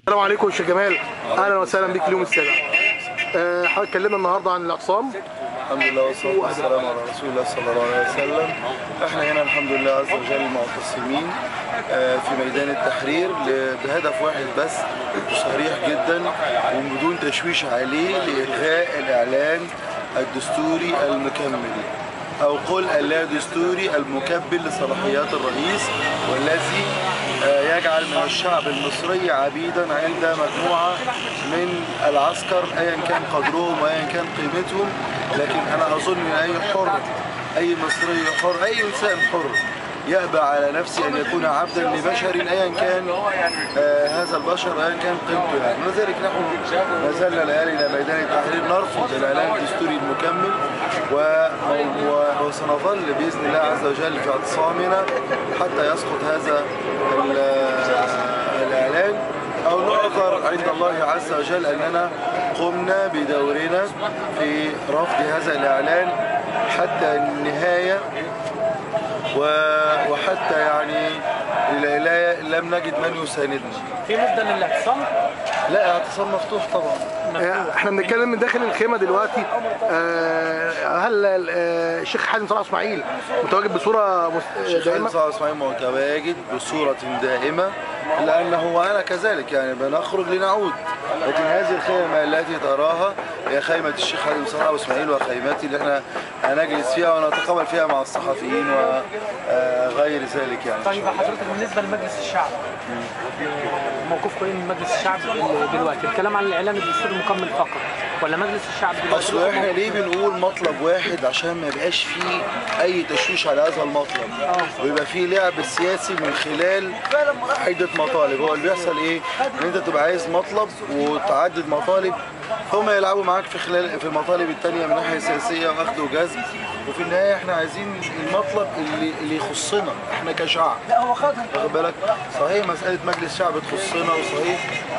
السلام عليكم يا شيخ جمال اهلا وسهلا بك اليوم السابع آه، حضرتك اتكلمنا النهارده عن الاعصام الحمد لله والصلاة والسلام على رسول الله صلى الله عليه وسلم احنا هنا الحمد لله عز وجل معتصمين آه، في ميدان التحرير ل- بهدف واحد بس صريح جدا وبدون تشويش عليه لإلغاء الإعلان الدستوري المكمل أو قل اللا دستوري المكبل لصلاحيات الرئيس والذي آه، يجعل من الشعب المصري عبيدا عند مجموعة من العسكر أيا كان قدرهم وأيا كان قيمتهم لكن أنا أظن أن أي حر أي مصري حر أي إنسان حر يأبى على نفسه أن يكون عبدا لبشر أيا كان آه هذا البشر أيا كان قيمته يعني ولذلك نحن ما زلنا ليالي إلى ميدان التحرير نرفض الإعلان الدستوري المكمل و... و... وسنظل بإذن الله عز وجل في اعتصامنا حتى يسقط هذا ال... الإعلان أو نعذر عند الله عز وجل أننا قمنا بدورنا في رفض هذا الإعلان حتى النهاية و- وحتى يعني لا- لا- لم نجد من يساندنا في مدة للاعتصام لا اعتصام مفتوح طبعا آه، احنا بنتكلم من داخل الخيمه دلوقتي آه، هل آه، الشيخ حازم صلاح اسماعيل متواجد بصوره مس- الشيخ دائمه خالد صالح اسماعيل متواجد بصورة دائمة لأنه وأنا كذلك يعني بنخرج لنعود لكن هذه الخيمة التي تراها هي خيمة الشيخ حازم صلاح اسماعيل وخيمتي اللي احنا هنجلس فيها ونتقابل فيها مع الصحفيين وغير ذلك يعني طيب حضرتك بالنسبة لمجلس الشعب موقفكم ايه من مجلس الشعب دلوقتي الكلام عن الاعلان الدستوري المكمل فقط ولا مجلس الشعب دلوقتي اصل احنا ليه بنقول مطلب واحد عشان ما يبقاش فيه اي تشويش على هذا المطلب ويبقى فيه لعب سياسي من خلال عدة مطالب هو اللي بيحصل ايه ان انت تبقى عايز مطلب وتعدد مطالب هم يلعبوا معاك في خلال في المطالب التانية من ناحية سياسية واخد وجذب وفي النهاية احنا عايزين المطلب اللي اللي يخصنا احنا كشعب واخد بالك صحيح مسألة مجلس شعب تخصنا وصحيح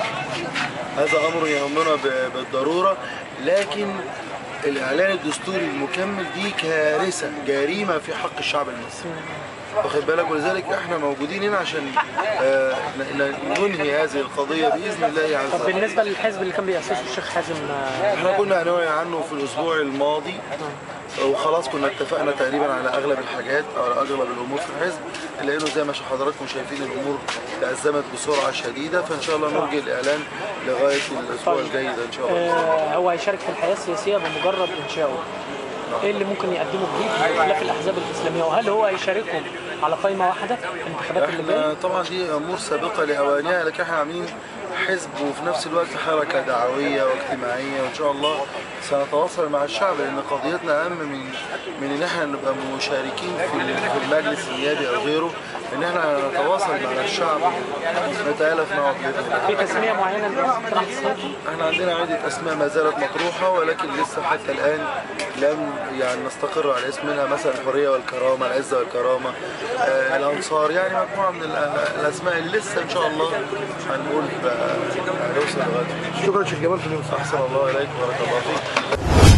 هذا امر يهمنا ب- بالضروره لكن الاعلان الدستوري المكمل دي كارثه جريمه في حق الشعب المصري واخد بالك ولذلك احنا موجودين هنا عشان آه، ن- ن- ننهي هذه القضيه باذن الله عز طب وجل بالنسبة للحزب اللي كان بيأسسه الشيخ حازم آه، احنا كنا هنوعي عنه في الاسبوع الماضي وخلاص كنا اتفقنا تقريبا على اغلب الحاجات او على اغلب الامور في الحزب لانه زي ما حضراتكم شايفين الامور تأزمت بسرعه شديده فان شاء الله نرجي الاعلان لغايه الاسبوع الجاي ده ان شاء الله آه، هو هيشارك في الحياة السياسية بمجرد إنشائه ايه اللي ممكن يقدمه جديد بخلاف الأحزاب الإسلامية وهل هو هيشاركهم على قائمة واحدة في الانتخابات اللي جاية؟ احنا طبعا دي امور سابقه لاوانها لكن احنا عاملين حزب وفي نفس الوقت حركه دعويه واجتماعيه وان شاء الله سنتواصل مع الشعب لان قضيتنا اهم من من ان احنا نبقى مشاركين في في المجلس النيابي او غيره ان احنا نتواصل مع الشعب نتالف معه باذن الله في تسمية معينة للاقتراح الصيفي؟ احنا عندنا عدة اسماء ما زالت مطروحة ولكن لسه حتى الان لم يعني نستقر على اسم منها مثلا الحرية والكرامة العزة والكرامة آه الانصار يعني مجموعة من ال- الاسماء اللي لسه ان شاء الله هنقول بقى هنوصل لغاية شكرا شيخ جمال في اليوم احسن الله اليك وبارك الله فيك